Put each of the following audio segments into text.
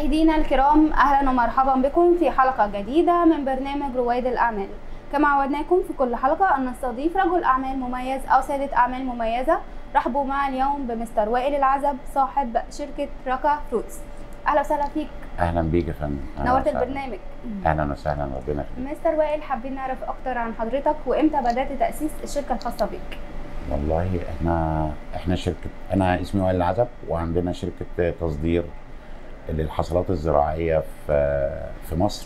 مشاهدينا الكرام اهلا ومرحبا بكم في حلقه جديده من برنامج رواد الاعمال كما عودناكم في كل حلقه ان نستضيف رجل اعمال مميز او سيده اعمال مميزه رحبوا معي اليوم بمستر وائل العزب صاحب شركه راكا فروتس اهلا وسهلا فيك اهلا بيك يا فندم أهلاً نورت وسهلاً. البرنامج اهلا وسهلا ربنا يخليك مستر وائل حابين نعرف اكتر عن حضرتك وامتى بدات تاسيس الشركه الخاصه بك والله احنا احنا شركه انا اسمي وائل العزب وعندنا شركه تصدير للحصلات الزراعيه في في مصر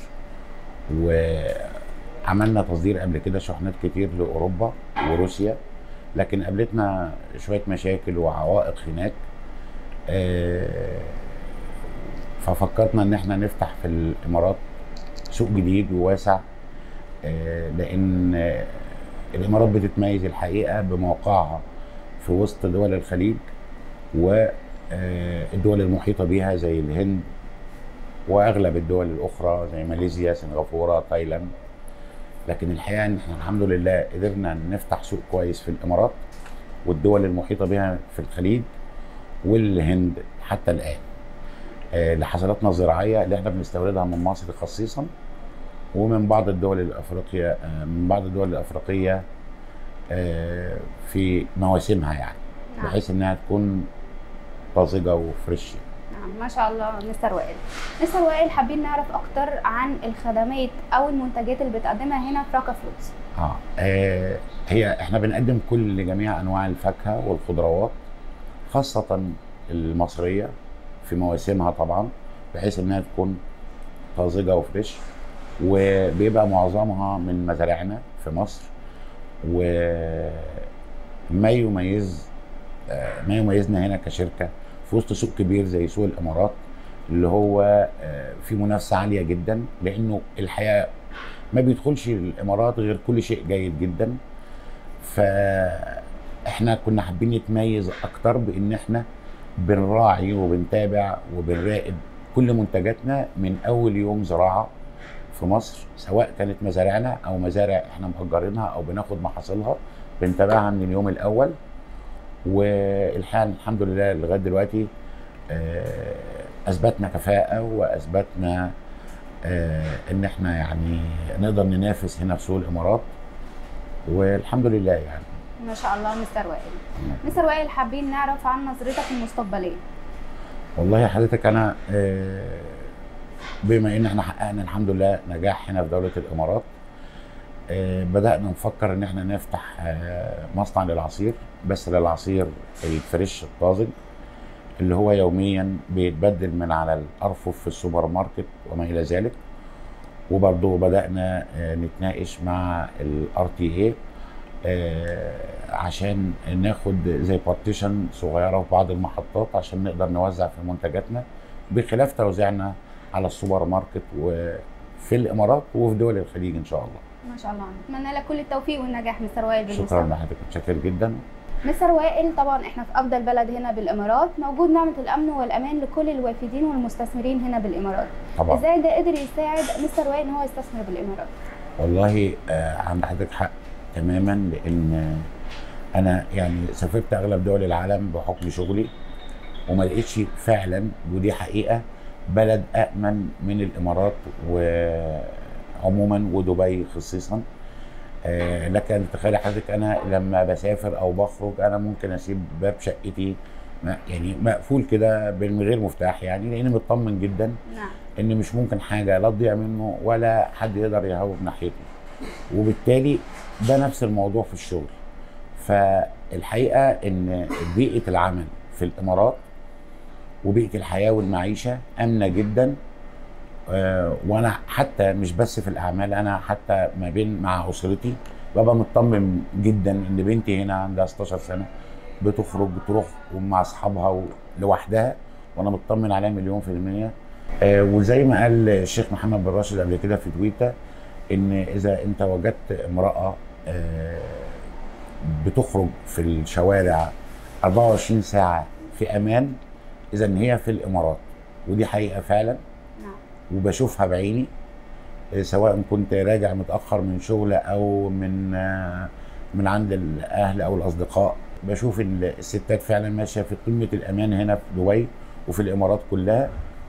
وعملنا تصدير قبل كده شحنات كتير لاوروبا وروسيا لكن قابلتنا شويه مشاكل وعوائق هناك آه، ففكرنا ان احنا نفتح في الامارات سوق جديد وواسع آه، لان آه، الامارات بتتميز الحقيقه بموقعها في وسط دول الخليج والدول المحيطه بها زي الهند واغلب الدول الاخرى زي ماليزيا سنغافوره تايلاند لكن الحقيقه ان احنا الحمد لله قدرنا نفتح سوق كويس في الامارات والدول المحيطه بها في الخليج والهند حتى الان آه، لحصلاتنا الزراعيه اللي احنا بنستوردها من مصر خصيصا ومن بعض الدول الافريقيه آه، من بعض الدول الافريقيه آه، في مواسمها يعني نعم. بحيث انها تكون طازجه وفريش نعم ما شاء الله مستر وائل مستر وائل حابين نعرف اكتر عن الخدمات او المنتجات اللي بتقدمها هنا في راكا فروتس آه. اه هي احنا بنقدم كل جميع انواع الفاكهه والخضروات خاصه المصريه في مواسمها طبعا بحيث انها تكون طازجه وفريش وبيبقى معظمها من مزارعنا في مصر وما يميز آه، ما يميزنا هنا كشركه في وسط سوق كبير زي سوق الامارات اللي هو آه، في منافسه عاليه جدا لانه الحقيقه ما بيدخلش الامارات غير كل شيء جيد جدا فاحنا كنا حابين نتميز اكتر بان احنا بنراعي وبنتابع وبنراقب كل منتجاتنا من اول يوم زراعه في مصر سواء كانت مزارعنا او مزارع احنا مأجرينها او بناخد محاصيلها بنتابعها من اليوم الاول والحقيقه الحمد لله لغايه دلوقتي آه، اثبتنا كفاءه واثبتنا آه، ان احنا يعني نقدر ننافس هنا في سوق الامارات والحمد لله يعني ما شاء الله مستر وائل مستر وائل حابين نعرف عن نظرتك المستقبليه والله حضرتك انا آه، بما ان احنا حققنا الحمد لله نجاح هنا في دوله الامارات آه، بدانا نفكر ان احنا نفتح آه، مصنع للعصير بس للعصير الفريش الطازج اللي هو يوميا بيتبدل من على الارفف في السوبر ماركت وما الى ذلك وبرضه بدانا آه، نتناقش مع الار تي اي عشان ناخد زي بارتيشن صغيره في بعض المحطات عشان نقدر نوزع في منتجاتنا بخلاف توزيعنا على السوبر ماركت وفي الامارات وفي دول الخليج ان شاء الله ما شاء الله اتمنى لك كل التوفيق والنجاح مستر وائل شكرا بالمستقبل لحضرتك متشكر جدا مستر وائل طبعا احنا في افضل بلد هنا بالامارات موجود نعمه الامن والامان لكل الوافدين والمستثمرين هنا بالامارات طبعا ازاي ده قدر يساعد مستر وائل ان هو يستثمر بالامارات والله آه، عند حضرتك حق تماما لان آه، انا يعني سافرت اغلب دول العالم بحكم شغلي وما لقيتش فعلا ودي حقيقه بلد امن من الامارات وعموما ودبي خصيصا آه، لكن تخيل حضرتك انا لما بسافر او بخرج انا ممكن اسيب باب شقتي ما- يعني مقفول كده من غير مفتاح يعني لاني مطمن جدا نعم ان مش ممكن حاجه لا تضيع منه ولا حد يقدر يهوب ناحيته وبالتالي ده نفس الموضوع في الشغل فالحقيقه ان بيئه العمل في الامارات وبيئه الحياه والمعيشه امنه جدا آه، وانا حتى مش بس في الاعمال انا حتى ما بين مع اسرتي ببقى مطمن جدا ان بنتي هنا عندها 16 سنه بتخرج بتروح مع اصحابها و- لوحدها وانا مطمن عليها مليون في الميه آه، وزي ما قال الشيخ محمد بن راشد قبل كده في تويتر ان اذا انت وجدت امراه آه، بتخرج في الشوارع 24 ساعه في امان اذا هي في الامارات ودي حقيقه فعلا نعم وبشوفها بعيني آه، سواء كنت راجع متاخر من شغل او من آه، من عند الاهل او الاصدقاء بشوف ال- الستات فعلا ماشيه في قمه الامان هنا في دبي وفي الامارات كلها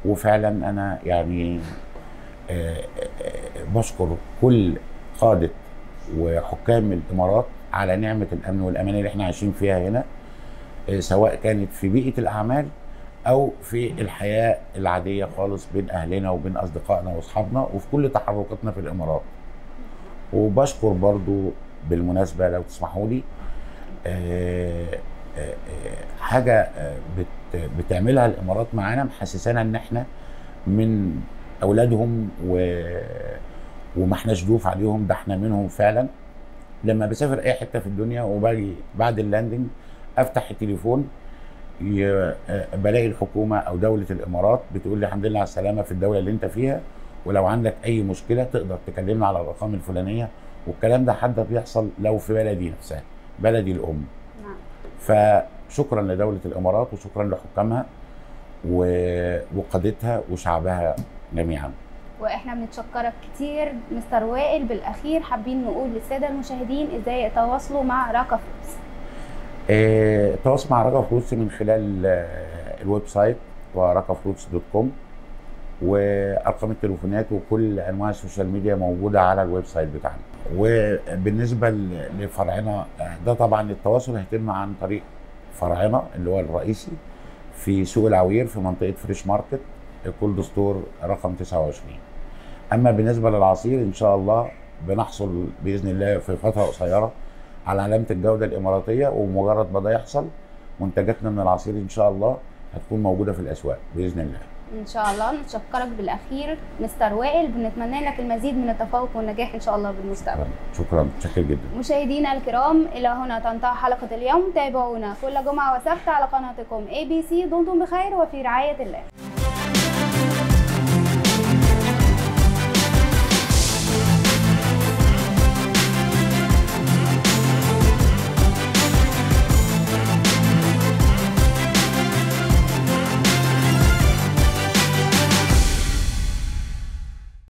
وفعلا انا يعني آه، آه، بشكر كل قاده وحكام الامارات على نعمه الامن والامان اللي احنا عايشين فيها هنا آه، سواء كانت في بيئه الاعمال او في الحياه العاديه خالص بين اهلنا وبين اصدقائنا واصحابنا وفي كل تحركاتنا في الامارات وبشكر برضو بالمناسبه لو تسمحوا لي آه، آه، آه، حاجه آه، بت- بتعملها الامارات معانا محسسانا ان احنا من اولادهم و وما احناش ضيوف عليهم ده احنا منهم فعلا لما بسافر اي حته في الدنيا وباجي بعد اللاندنج افتح التليفون ي- آه، بلاقي الحكومه او دوله الامارات بتقول لي الحمد لله على السلامه في الدوله اللي انت فيها ولو عندك اي مشكله تقدر تكلمنا على الارقام الفلانيه والكلام ده حتى بيحصل لو في بلدي نفسها بلدي الام نعم فشكرا لدوله الامارات وشكرا لحكامها و- وقادتها وشعبها جميعا واحنا بنتشكرك كتير مستر وائل بالاخير حابين نقول للساده المشاهدين ازاي يتواصلوا مع راكا فلوس آه، التواصل مع رقم فلوس من خلال آه، الويب سايت ورقفلوس دوت كوم وارقام التليفونات وكل انواع السوشيال ميديا موجوده على الويب سايت بتاعنا وبالنسبه ل- لفرعنا آه، ده طبعا التواصل هيتم عن طريق فرعنا اللي هو الرئيسي في سوق العوير في منطقه فريش ماركت كولد ستور رقم 29 اما بالنسبه للعصير ان شاء الله بنحصل باذن الله في فتره قصيره على علامه الجوده الاماراتيه ومجرد ما ده يحصل منتجاتنا من العصير ان شاء الله هتكون موجوده في الاسواق باذن الله ان شاء الله نتشكرك بالاخير مستر وائل بنتمنى لك المزيد من التفوق والنجاح ان شاء الله بالمستقبل شكرا شكرا جدا مشاهدينا الكرام الى هنا تنتهي حلقه اليوم تابعونا كل جمعه وسبت على قناتكم اي بي سي دمتم بخير وفي رعايه الله